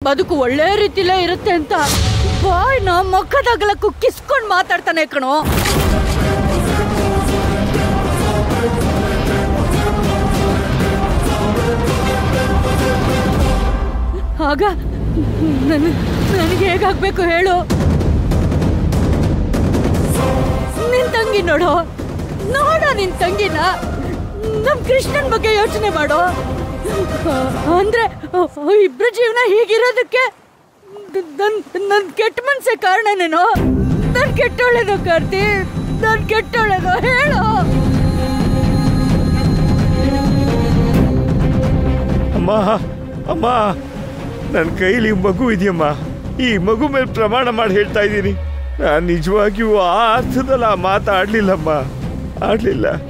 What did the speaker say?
ಬದುಕು ಒಳ್ಳೆ ರೀತಿಲೇ ಇರುತ್ತೆ ಅಂತ ಬಾಯ್ನ ಮುಖದಾಗಲಕ್ಕೂ ಕಿಸ್ಕೊಂಡ್ ಮಾತಾಡ್ತಾನೆ ಕಣೋ ಆಗ ನನ್- ನನಗೆ ಹೇಗಾಗ್ಬೇಕು ಹೇಳು ನಿನ್ ತಂಗಿ ನೋಡು ನೋಡ ನಿನ್ ತಂಗಿನ ನಮ್ ಕೃಷ್ಣನ್ ಬಗ್ಗೆ ಯೋಚನೆ ಮಾಡು ಅಂದ್ರೆ ಇಬ್ರ ಜೀವನ ಹೀಗಿರೋದಕ್ಕೆ ನನ್ ನನ್ ಕೆಟ್ಟ ಮನ್ಸೆ ಕಾರಣನೇನೋ ನನ್ ಕೆಟ್ಟೋಳೆನೋ ಕಾರ್ತಿ ನನ್ ಕೆಟ್ಟೋಳೆನೋ ಹೇಳು ಅಮ್ಮ ಅಮ್ಮ ನನ್ನ ಕೈಲಿ ಮಗು ಇದೆಯಮ್ಮ ಈ ಮಗು ಮೇಲೆ ಪ್ರಮಾಣ ಮಾಡಿ ಹೇಳ್ತಾ ಇದ್ದೀನಿ ನಾನು ನಿಜವಾಗಿಯೂ ಆ ಅರ್ಥದಲ್ಲಿ ಆ ಮಾತು ಆಡ್ಲಿಲ್ಲಮ್ಮ ಆಡ್ಲಿಲ್ಲ